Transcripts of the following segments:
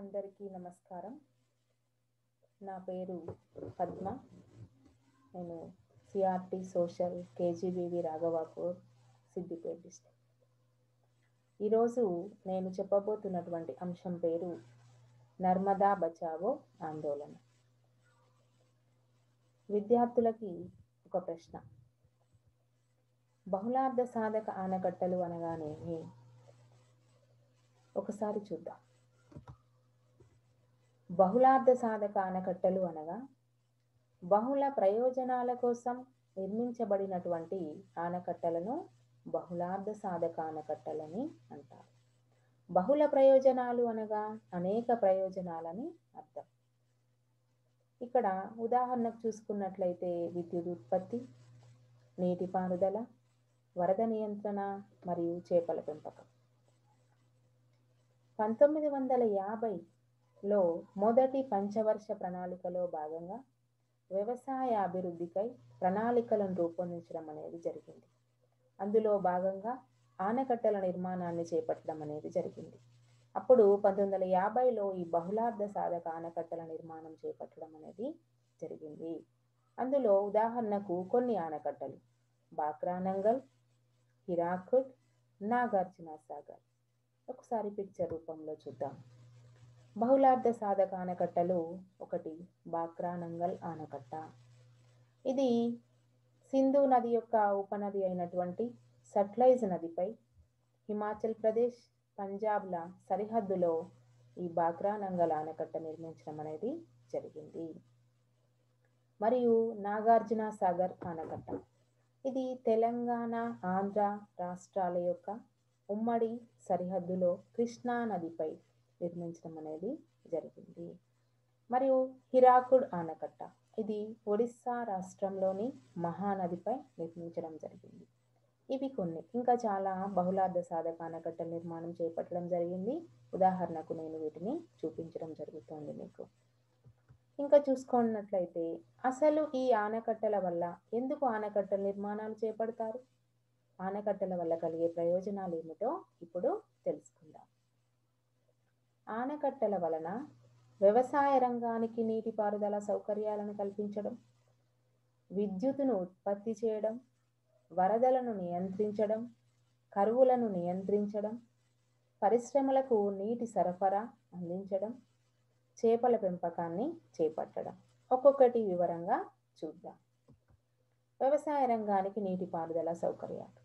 అందరికీ నమస్కారం నా పేరు పద్మ నేను CRT social KGBV Raghavapur Siddipet district ఈరోజు నేను చెప్పబోతున్నటువంటి అంశం పేరు నర్మదా బచావో ఆందోళన విద్యార్థులకి ఒక ప్రశ్న బహుళార్థ సాధక ఆనకట్టలు అనగానేమి ఒకసారి చూద్దాం బహుళార్థ సాధక ఆనకట్టలు అనగా బహుళ ప్రయోజనాల కోసం నిర్మించబడినటువంటి ఆనకట్టలను బహుళార్థ సాధక ఆనకట్టలని అంటారు బహుళ ప్రయోజనాలు అనగా అనేక ప్రయోజనాలని అర్థం ఇక్కడ ఉదాహరణకు చూసుకున్నట్లయితే విద్యుత్ ఉత్పత్తి నీటిపారుదల వరద నియంత్రణ మరియు చేపల పెంపకం పంతొమ్మిది వందల యాభైలో మొదటి పంచవర్ష ప్రణాళికలో భాగంగా వ్యవసాయ అభివృద్ధికై ప్రణాళికలను రూపొందించడం అనేది జరిగింది అందులో భాగంగా ఆనకట్టల నిర్మాణాన్ని చేపట్టడం అనేది జరిగింది అప్పుడు పంతొమ్మిది వందల యాభైలో ఈ బహుళార్థ సాధక ఆనకట్టల నిర్మాణం చేపట్టడం అనేది జరిగింది అందులో ఉదాహరణకు కొన్ని ఆనకట్టలు బాక్రానంగల్ హిరాకుడ్ నాగార్జున సాగర్ ఒకసారి పిక్చర్ రూపంలో చూద్దాం బహుళార్థ సాధక ఆనకట్టలు ఒకటి బాక్రానంగల్ ఆనకట్ట ఇది సింధు నది యొక్క ఉపనది అయినటువంటి సట్లైజ్ నదిపై హిమాచల్ ప్రదేశ్ పంజాబ్ల సరిహద్దులో ఈ బాక్రానంగల్ ఆనకట్ట నిర్మించడం అనేది జరిగింది మరియు నాగార్జున సాగర్ ఆనకట్ట ఇది తెలంగాణ ఆంధ్ర రాష్ట్రాల యొక్క ఉమ్మడి సరిహద్దులో కృష్ణా నదిపై నిర్మించడం అనేది జరిగింది మరియు హిరాకుడ్ ఆనకట్ట ఇది ఒడిస్సా రాష్ట్రంలోని మహానదిపై నిర్మించడం జరిగింది ఇవి కొన్ని ఇంకా చాలా బహుళార్థ సాధక ఆనకట్ట నిర్మాణం చేపట్టడం జరిగింది ఉదాహరణకు నేను వీటిని చూపించడం జరుగుతోంది మీకు ఇంకా చూసుకున్నట్లయితే అసలు ఈ ఆనకట్టల వల్ల ఎందుకు ఆనకట్టల నిర్మాణాలు చేపడతారు ఆనకట్టల వల్ల కలిగే ప్రయోజనాలు ఏమిటో ఇప్పుడు తెలుసుకుందాం ఆనకట్టల వలన వ్యవసాయ రంగానికి నీటిపారుదల సౌకర్యాలను కల్పించడం విద్యుత్తును ఉత్పత్తి చేయడం వరదలను నియంత్రించడం కరువులను నియంత్రించడం పరిశ్రమలకు నీటి సరఫరా అందించడం చేపల పెంపకాన్ని చేపట్టడం ఒక్కొక్కటి వివరంగా చూద్దాం వ్యవసాయ రంగానికి నీటిపారుదల సౌకర్యాలు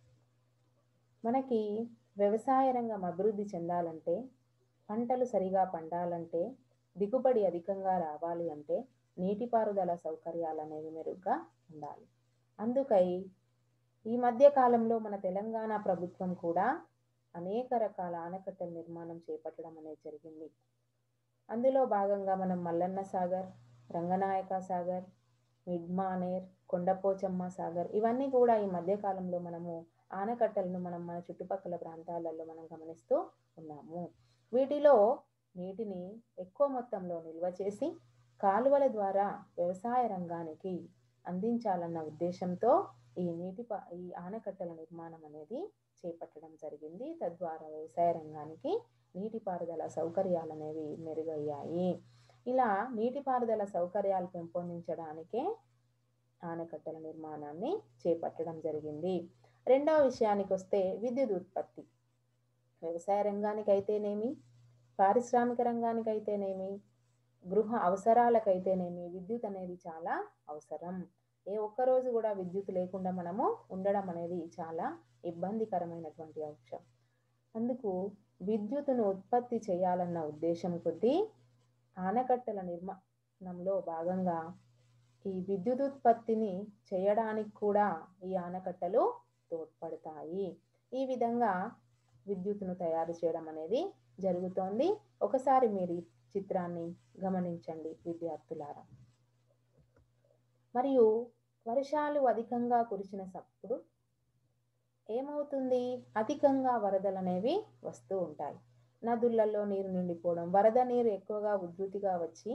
మనకి వ్యవసాయ రంగం అభివృద్ధి చెందాలంటే పంటలు సరిగా పండాలంటే దిగుబడి అధికంగా రావాలి అంటే నీటిపారుదల సౌకర్యాలు అనేవి మెరుగ్గా ఉండాలి అందుకై ఈ మధ్య కాలంలో మన తెలంగాణ ప్రభుత్వం కూడా అనేక రకాల ఆనకట్టల నిర్మాణం చేపట్టడం అనేది జరిగింది అందులో భాగంగా మనం మల్లన్న సాగర్ రంగనాయక సాగర్ మిడ్మానేర్ కొండపోచమ్మ సాగర్ ఇవన్నీ కూడా ఈ మధ్య కాలంలో మనము ఆనకట్టలను మనం మన చుట్టుపక్కల ప్రాంతాలలో మనం గమనిస్తూ ఉన్నాము వీటిలో నీటిని ఎక్కువ మొత్తంలో నిల్వ చేసి కాలువల ద్వారా వ్యవసాయ రంగానికి అందించాలన్న ఉద్దేశంతో ఈ నీటి ఈ ఆనకట్టల నిర్మాణం అనేది చేపట్టడం జరిగింది తద్వారా వ్యవసాయ రంగానికి నీటిపారుదల సౌకర్యాలు అనేవి మెరుగయ్యాయి ఇలా నీటిపారుదల సౌకర్యాలు పెంపొందించడానికే ఆనకట్టల నిర్మాణాన్ని చేపట్టడం జరిగింది రెండవ విషయానికి వస్తే విద్యుత్ ఉత్పత్తి వ్యవసాయ రంగానికి అయితేనేమి పారిశ్రామిక రంగానికి అయితేనేమి గృహ అవసరాలకైతేనేమి విద్యుత్ అనేది చాలా అవసరం ఏ ఒక్కరోజు కూడా విద్యుత్ లేకుండా మనము ఉండడం అనేది చాలా ఇబ్బందికరమైనటువంటి అంశం అందుకు విద్యుత్తును ఉత్పత్తి చేయాలన్న ఉద్దేశం కొద్దీ ఆనకట్టల నిర్మాణంలో భాగంగా ఈ విద్యుత్ ఉత్పత్తిని చేయడానికి కూడా ఈ ఆనకట్టలు తోడ్పడతాయి ఈ విధంగా విద్యుత్తును తయారు చేయడం అనేది జరుగుతోంది ఒకసారి మీరు ఈ చిత్రాన్ని గమనించండి విద్యార్థులారా మరియు వర్షాలు అధికంగా కురిసిన సప్పుడు ఏమవుతుంది అధికంగా వరదలు అనేవి వస్తూ ఉంటాయి నదులలో నీరు నిండిపోవడం వరద నీరు ఎక్కువగా ఉధృతిగా వచ్చి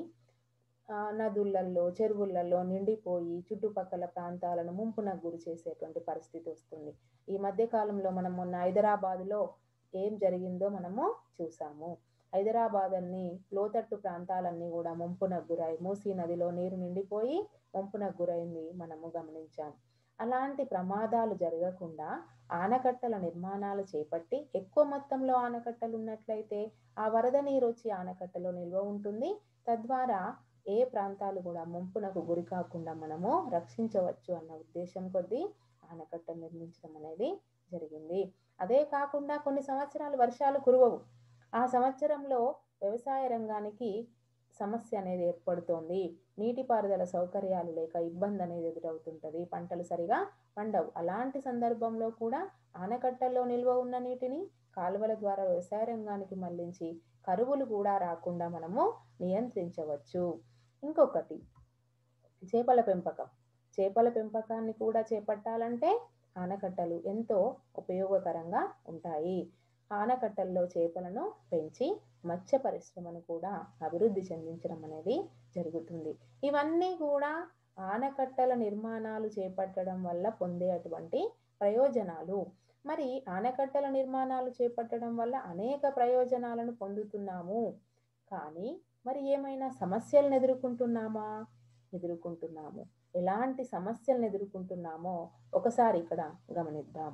నదులలో చెరువులలో నిండిపోయి చుట్టుపక్కల ప్రాంతాలను ముంపునకు గురి చేసేటువంటి పరిస్థితి వస్తుంది ఈ మధ్య కాలంలో మనం మొన్న హైదరాబాదులో ఏం జరిగిందో మనము చూసాము హైదరాబాద్ అన్ని లోతట్టు ప్రాంతాలన్నీ కూడా ముంపునకు గురై మూసీ నదిలో నీరు నిండిపోయి ముంపునకు గురైంది మనము గమనించాం అలాంటి ప్రమాదాలు జరగకుండా ఆనకట్టల నిర్మాణాలు చేపట్టి ఎక్కువ మొత్తంలో ఆనకట్టలు ఉన్నట్లయితే ఆ వరద నీరు వచ్చి ఆనకట్టలో నిల్వ ఉంటుంది తద్వారా ఏ ప్రాంతాలు కూడా ముంపునకు గురి కాకుండా మనము రక్షించవచ్చు అన్న ఉద్దేశం కొద్దీ ఆనకట్ట నిర్మించడం అనేది జరిగింది అదే కాకుండా కొన్ని సంవత్సరాలు వర్షాలు కురవవు ఆ సంవత్సరంలో వ్యవసాయ రంగానికి సమస్య అనేది ఏర్పడుతోంది నీటిపారుదల సౌకర్యాలు లేక ఇబ్బంది అనేది ఎదురవుతుంటది పంటలు సరిగా పండవు అలాంటి సందర్భంలో కూడా ఆనకట్టల్లో నిల్వ ఉన్న నీటిని కాలువల ద్వారా వ్యవసాయ రంగానికి మళ్లించి కరువులు కూడా రాకుండా మనము నియంత్రించవచ్చు ఇంకొకటి చేపల పెంపకం చేపల పెంపకాన్ని కూడా చేపట్టాలంటే ఆనకట్టలు ఎంతో ఉపయోగకరంగా ఉంటాయి ఆనకట్టల్లో చేపలను పెంచి మత్స్య పరిశ్రమను కూడా అభివృద్ధి చెందించడం అనేది జరుగుతుంది ఇవన్నీ కూడా ఆనకట్టల నిర్మాణాలు చేపట్టడం వల్ల పొందేటువంటి ప్రయోజనాలు మరి ఆనకట్టల నిర్మాణాలు చేపట్టడం వల్ల అనేక ప్రయోజనాలను పొందుతున్నాము కానీ మరి ఏమైనా సమస్యలను ఎదుర్కొంటున్నామా ఎదుర్కొంటున్నాము ఎలాంటి సమస్యలను ఎదుర్కొంటున్నామో ఒకసారి ఇక్కడ గమనిద్దాం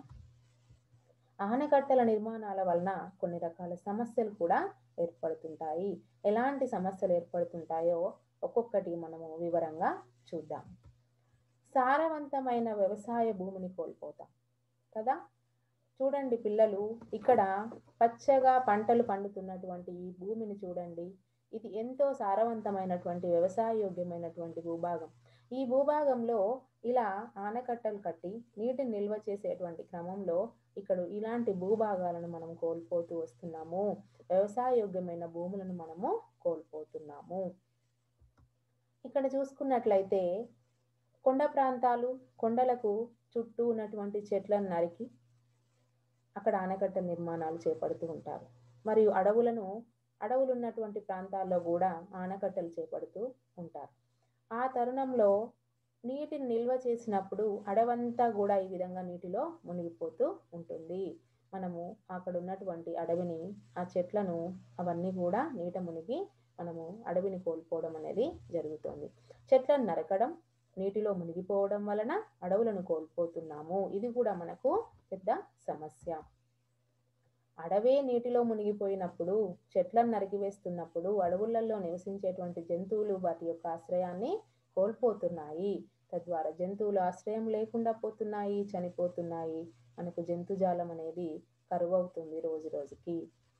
ఆనకట్టల నిర్మాణాల వలన కొన్ని రకాల సమస్యలు కూడా ఏర్పడుతుంటాయి ఎలాంటి సమస్యలు ఏర్పడుతుంటాయో ఒక్కొక్కటి మనము వివరంగా చూద్దాం సారవంతమైన వ్యవసాయ భూమిని కోల్పోతాం కదా చూడండి పిల్లలు ఇక్కడ పచ్చగా పంటలు పండుతున్నటువంటి ఈ భూమిని చూడండి ఇది ఎంతో సారవంతమైనటువంటి వ్యవసాయ యోగ్యమైనటువంటి భూభాగం ఈ భూభాగంలో ఇలా ఆనకట్టలు కట్టి నీటిని నిల్వ చేసేటువంటి క్రమంలో ఇక్కడ ఇలాంటి భూభాగాలను మనం కోల్పోతూ వస్తున్నాము వ్యవసాయ యోగ్యమైన భూములను మనము కోల్పోతున్నాము ఇక్కడ చూసుకున్నట్లయితే కొండ ప్రాంతాలు కొండలకు చుట్టూ ఉన్నటువంటి చెట్లను నరికి అక్కడ ఆనకట్ట నిర్మాణాలు చేపడుతూ ఉంటారు మరియు అడవులను అడవులు ఉన్నటువంటి ప్రాంతాల్లో కూడా ఆనకట్టలు చేపడుతూ ఉంటారు ఆ తరుణంలో నీటిని నిల్వ చేసినప్పుడు అడవంతా కూడా ఈ విధంగా నీటిలో మునిగిపోతూ ఉంటుంది మనము అక్కడ ఉన్నటువంటి అడవిని ఆ చెట్లను అవన్నీ కూడా నీట మునిగి మనము అడవిని కోల్పోవడం అనేది జరుగుతుంది చెట్లను నరకడం నీటిలో మునిగిపోవడం వలన అడవులను కోల్పోతున్నాము ఇది కూడా మనకు పెద్ద సమస్య అడవే నీటిలో మునిగిపోయినప్పుడు చెట్లను నరికివేస్తున్నప్పుడు అడవులలో నివసించేటువంటి జంతువులు వాటి యొక్క ఆశ్రయాన్ని కోల్పోతున్నాయి తద్వారా జంతువులు ఆశ్రయం లేకుండా పోతున్నాయి చనిపోతున్నాయి మనకు జంతుజాలం అనేది కరువవుతుంది రోజు రోజుకి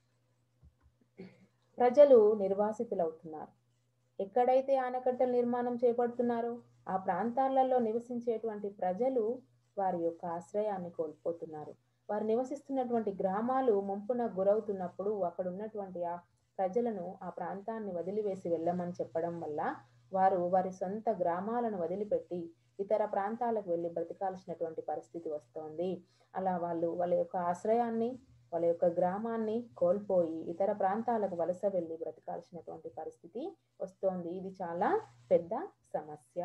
ప్రజలు నిర్వాసితులవుతున్నారు ఎక్కడైతే ఆనకట్టల నిర్మాణం చేపడుతున్నారో ఆ ప్రాంతాలలో నివసించేటువంటి ప్రజలు వారి యొక్క ఆశ్రయాన్ని కోల్పోతున్నారు వారు నివసిస్తున్నటువంటి గ్రామాలు ముంపున గురవుతున్నప్పుడు అక్కడ ఉన్నటువంటి ఆ ప్రజలను ఆ ప్రాంతాన్ని వదిలివేసి వెళ్ళమని చెప్పడం వల్ల వారు వారి సొంత గ్రామాలను వదిలిపెట్టి ఇతర ప్రాంతాలకు వెళ్ళి బ్రతకాల్సినటువంటి పరిస్థితి వస్తోంది అలా వాళ్ళు వాళ్ళ యొక్క ఆశ్రయాన్ని వాళ్ళ యొక్క గ్రామాన్ని కోల్పోయి ఇతర ప్రాంతాలకు వలస వెళ్ళి బ్రతకాల్సినటువంటి పరిస్థితి వస్తోంది ఇది చాలా పెద్ద సమస్య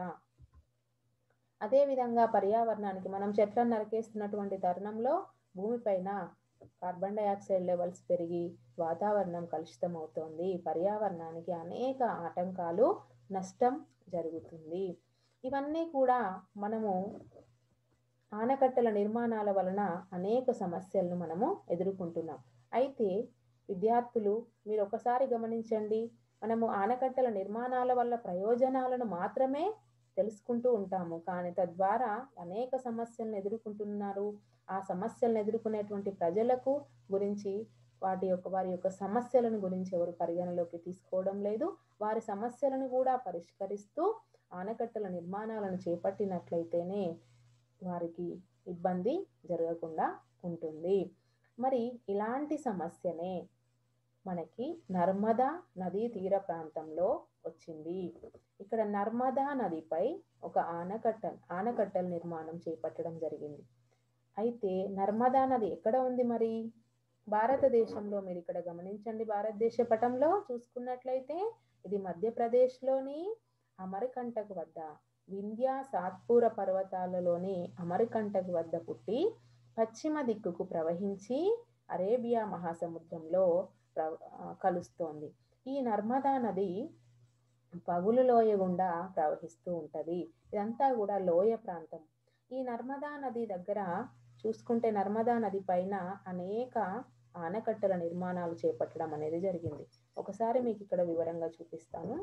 అదేవిధంగా పర్యావరణానికి మనం చెట్లను నరికేస్తున్నటువంటి తరుణంలో భూమిపైన కార్బన్ డైఆక్సైడ్ లెవెల్స్ పెరిగి వాతావరణం కలుషితం అవుతోంది పర్యావరణానికి అనేక ఆటంకాలు నష్టం జరుగుతుంది ఇవన్నీ కూడా మనము ఆనకట్టల నిర్మాణాల వలన అనేక సమస్యలను మనము ఎదుర్కొంటున్నాం అయితే విద్యార్థులు మీరు ఒకసారి గమనించండి మనము ఆనకట్టల నిర్మాణాల వల్ల ప్రయోజనాలను మాత్రమే తెలుసుకుంటూ ఉంటాము కానీ తద్వారా అనేక సమస్యలను ఎదుర్కొంటున్నారు ఆ సమస్యలను ఎదుర్కొనేటువంటి ప్రజలకు గురించి వాటి యొక్క వారి యొక్క సమస్యలను గురించి ఎవరు పరిగణలోకి తీసుకోవడం లేదు వారి సమస్యలను కూడా పరిష్కరిస్తూ ఆనకట్టల నిర్మాణాలను చేపట్టినట్లయితేనే వారికి ఇబ్బంది జరగకుండా ఉంటుంది మరి ఇలాంటి సమస్యనే మనకి నర్మదా నదీ తీర ప్రాంతంలో వచ్చింది ఇక్కడ నర్మదా నదిపై ఒక ఆనకట్ట ఆనకట్టల నిర్మాణం చేపట్టడం జరిగింది అయితే నర్మదా నది ఎక్కడ ఉంది మరి భారతదేశంలో మీరు ఇక్కడ గమనించండి భారతదేశ పటంలో చూసుకున్నట్లయితే ఇది మధ్యప్రదేశ్లోని అమరకంటక్ వద్ద వింధ్యా సాత్పూర పర్వతాలలోని అమరకంటక్ వద్ద పుట్టి పశ్చిమ దిక్కుకు ప్రవహించి అరేబియా మహాసముద్రంలో ప్ర ఆ, కలుస్తోంది ఈ నర్మదా నది పగులు లోయ గుండా ప్రవహిస్తూ ఉంటది ఇదంతా కూడా లోయ ప్రాంతం ఈ నర్మదా నది దగ్గర చూసుకుంటే నర్మదా నది పైన అనేక ఆనకట్టల నిర్మాణాలు చేపట్టడం అనేది జరిగింది ఒకసారి మీకు ఇక్కడ వివరంగా చూపిస్తాను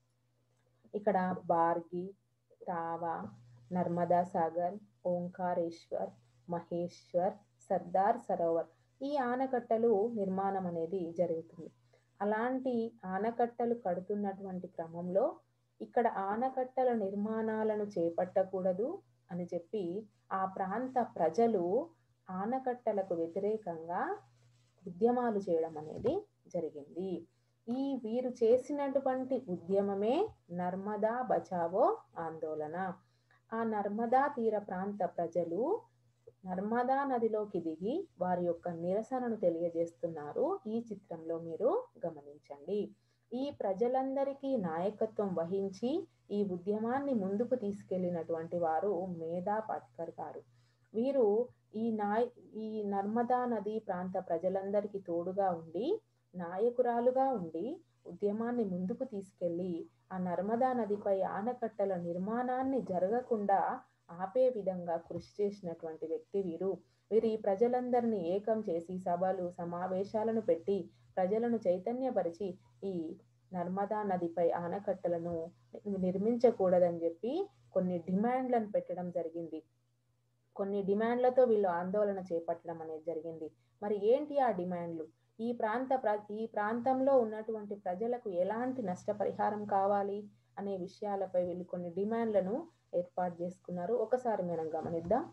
ఇక్కడ బార్గి తావా నర్మదా సాగర్ ఓంకారేశ్వర్ మహేశ్వర్ సర్దార్ సరోవర్ ఈ ఆనకట్టలు నిర్మాణం అనేది జరుగుతుంది అలాంటి ఆనకట్టలు కడుతున్నటువంటి క్రమంలో ఇక్కడ ఆనకట్టల నిర్మాణాలను చేపట్టకూడదు అని చెప్పి ఆ ప్రాంత ప్రజలు ఆనకట్టలకు వ్యతిరేకంగా ఉద్యమాలు చేయడం అనేది జరిగింది ఈ వీరు చేసినటువంటి ఉద్యమమే నర్మదా బచావో ఆందోళన ఆ నర్మదా తీర ప్రాంత ప్రజలు నర్మదా నదిలోకి దిగి వారి యొక్క నిరసనను తెలియజేస్తున్నారు ఈ చిత్రంలో మీరు గమనించండి ఈ ప్రజలందరికీ నాయకత్వం వహించి ఈ ఉద్యమాన్ని ముందుకు తీసుకెళ్లినటువంటి వారు మేధా పాట్కర్ గారు వీరు ఈ నాయ ఈ నర్మదా నది ప్రాంత ప్రజలందరికీ తోడుగా ఉండి నాయకురాలుగా ఉండి ఉద్యమాన్ని ముందుకు తీసుకెళ్లి ఆ నర్మదా నదిపై ఆనకట్టల నిర్మాణాన్ని జరగకుండా ఆపే విధంగా కృషి చేసినటువంటి వ్యక్తి వీరు వీరు ఈ ప్రజలందరినీ ఏకం చేసి సభలు సమావేశాలను పెట్టి ప్రజలను చైతన్యపరిచి ఈ నర్మదా నదిపై ఆనకట్టలను నిర్మించకూడదని చెప్పి కొన్ని డిమాండ్లను పెట్టడం జరిగింది కొన్ని డిమాండ్లతో వీళ్ళు ఆందోళన చేపట్టడం అనేది జరిగింది మరి ఏంటి ఆ డిమాండ్లు ఈ ప్రాంత ప్ర ఈ ప్రాంతంలో ఉన్నటువంటి ప్రజలకు ఎలాంటి నష్టపరిహారం కావాలి అనే విషయాలపై వీళ్ళు కొన్ని డిమాండ్లను ఏర్పాటు చేసుకున్నారు ఒకసారి మనం గమనిద్దాం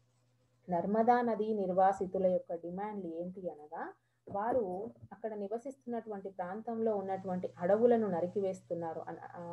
నర్మదా నది నిర్వాసితుల యొక్క డిమాండ్లు ఏంటి అనగా వారు అక్కడ నివసిస్తున్నటువంటి ప్రాంతంలో ఉన్నటువంటి అడవులను నరికివేస్తున్నారు అన- ఆ,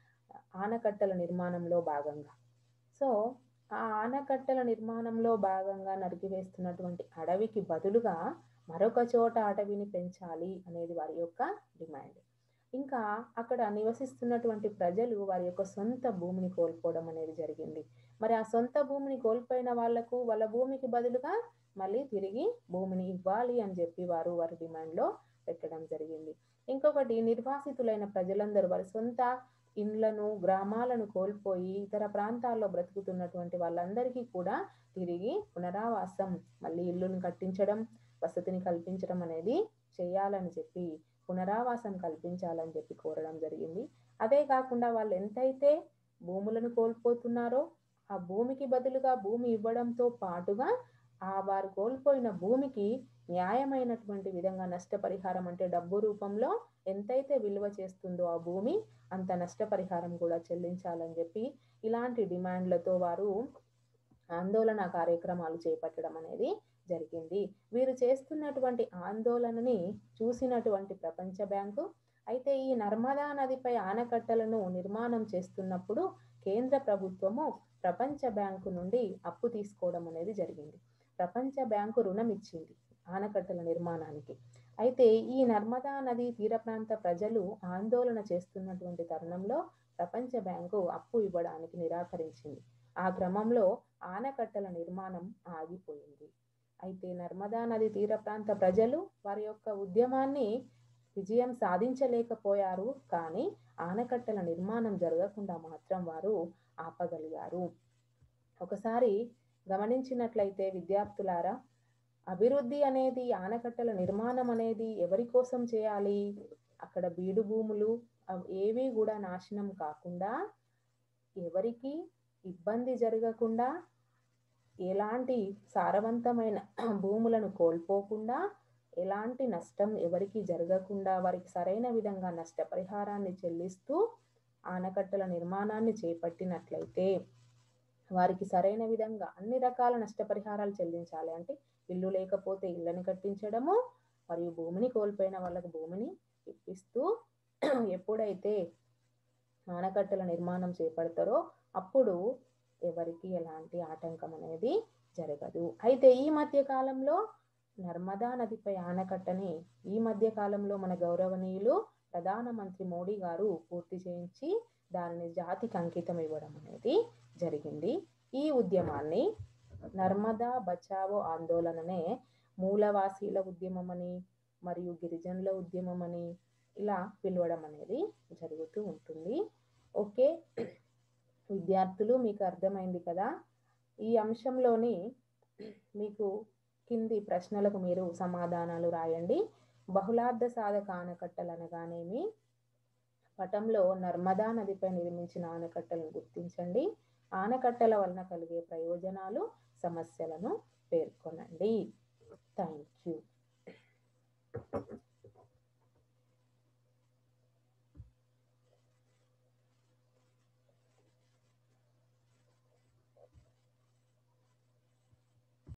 ఆనకట్టల నిర్మాణంలో భాగంగా సో ఆ ఆనకట్టల నిర్మాణంలో భాగంగా నరికివేస్తున్నటువంటి అడవికి బదులుగా మరొక చోట అటవీని పెంచాలి అనేది వారి యొక్క డిమాండ్ ఇంకా అక్కడ నివసిస్తున్నటువంటి ప్రజలు వారి యొక్క సొంత భూమిని కోల్పోవడం అనేది జరిగింది మరి ఆ సొంత భూమిని కోల్పోయిన వాళ్లకు వాళ్ళ భూమికి బదులుగా మళ్ళీ తిరిగి భూమిని ఇవ్వాలి అని చెప్పి వారు వారి డిమాండ్లో పెట్టడం జరిగింది ఇంకొకటి నిర్వాసితులైన ప్రజలందరూ వారి సొంత ఇండ్లను గ్రామాలను కోల్పోయి ఇతర ప్రాంతాల్లో బ్రతుకుతున్నటువంటి వాళ్ళందరికీ కూడా తిరిగి పునరావాసం మళ్ళీ ఇల్లును కట్టించడం వసతిని కల్పించడం అనేది చేయాలని చెప్పి పునరావాసం కల్పించాలని చెప్పి కోరడం జరిగింది అదే కాకుండా వాళ్ళు ఎంతైతే భూములను కోల్పోతున్నారో ఆ భూమికి బదులుగా భూమి ఇవ్వడంతో పాటుగా ఆ వారు కోల్పోయిన భూమికి న్యాయమైనటువంటి విధంగా నష్టపరిహారం అంటే డబ్బు రూపంలో ఎంతైతే విలువ చేస్తుందో ఆ భూమి అంత నష్టపరిహారం కూడా చెల్లించాలని చెప్పి ఇలాంటి డిమాండ్లతో వారు ఆందోళన కార్యక్రమాలు చేపట్టడం అనేది జరిగింది వీరు చేస్తున్నటువంటి ఆందోళనని చూసినటువంటి ప్రపంచ బ్యాంకు అయితే ఈ నర్మదా నదిపై ఆనకట్టలను నిర్మాణం చేస్తున్నప్పుడు కేంద్ర ప్రభుత్వము ప్రపంచ బ్యాంకు నుండి అప్పు తీసుకోవడం అనేది జరిగింది ప్రపంచ బ్యాంకు రుణం ఇచ్చింది ఆనకట్టల నిర్మాణానికి అయితే ఈ నర్మదా నది తీర ప్రాంత ప్రజలు ఆందోళన చేస్తున్నటువంటి తరుణంలో ప్రపంచ బ్యాంకు అప్పు ఇవ్వడానికి నిరాకరించింది ఆ క్రమంలో ఆనకట్టల నిర్మాణం ఆగిపోయింది అయితే నర్మదా నది తీర ప్రాంత ప్రజలు వారి యొక్క ఉద్యమాన్ని విజయం సాధించలేకపోయారు కానీ ఆనకట్టల నిర్మాణం జరగకుండా మాత్రం వారు ఆపగలిగారు ఒకసారి గమనించినట్లయితే విద్యార్థులారా అభివృద్ధి అనేది ఆనకట్టల నిర్మాణం అనేది ఎవరి కోసం చేయాలి అక్కడ బీడు భూములు అవ్ ఏవి కూడా నాశనం కాకుండా ఎవరికి ఇబ్బంది జరగకుండా ఎలాంటి సారవంతమైన భూములను కోల్పోకుండా ఎలాంటి నష్టం ఎవరికి జరగకుండా వారికి సరైన విధంగా నష్టపరిహారాన్ని చెల్లిస్తూ ఆనకట్టల నిర్మాణాన్ని చేపట్టినట్లయితే వారికి సరైన విధంగా అన్ని రకాల నష్టపరిహారాలు చెల్లించాలి అంటే ఇల్లు లేకపోతే ఇళ్ళని కట్టించడము మరియు భూమిని కోల్పోయిన వాళ్ళకు భూమిని ఇప్పిస్తూ ఎప్పుడైతే ఆనకట్టల నిర్మాణం చేపడతారో అప్పుడు ఎవరికి ఎలాంటి ఆటంకం అనేది జరగదు అయితే ఈ మధ్య కాలంలో నర్మదా నదిపై ఆనకట్టని ఈ మధ్య కాలంలో మన గౌరవనీయులు ప్రధానమంత్రి మోడీ గారు పూర్తి చేయించి దానిని జాతికి అంకితం ఇవ్వడం అనేది జరిగింది ఈ ఉద్యమాన్ని నర్మదా బచావో ఆందోళననే మూలవాసీల ఉద్యమం అని మరియు గిరిజనుల ఉద్యమం అని ఇలా పిలవడం అనేది జరుగుతూ ఉంటుంది ఓకే విద్యార్థులు మీకు అర్థమైంది కదా ఈ అంశంలోని మీకు కింది ప్రశ్నలకు మీరు సమాధానాలు రాయండి బహుళార్థ సాధక ఆనకట్టలు అనగానేమి పటంలో నర్మదా నదిపై నిర్మించిన ఆనకట్టలను గుర్తించండి ఆనకట్టల వలన కలిగే ప్రయోజనాలు సమస్యలను పేర్కొనండి థ్యాంక్ యూ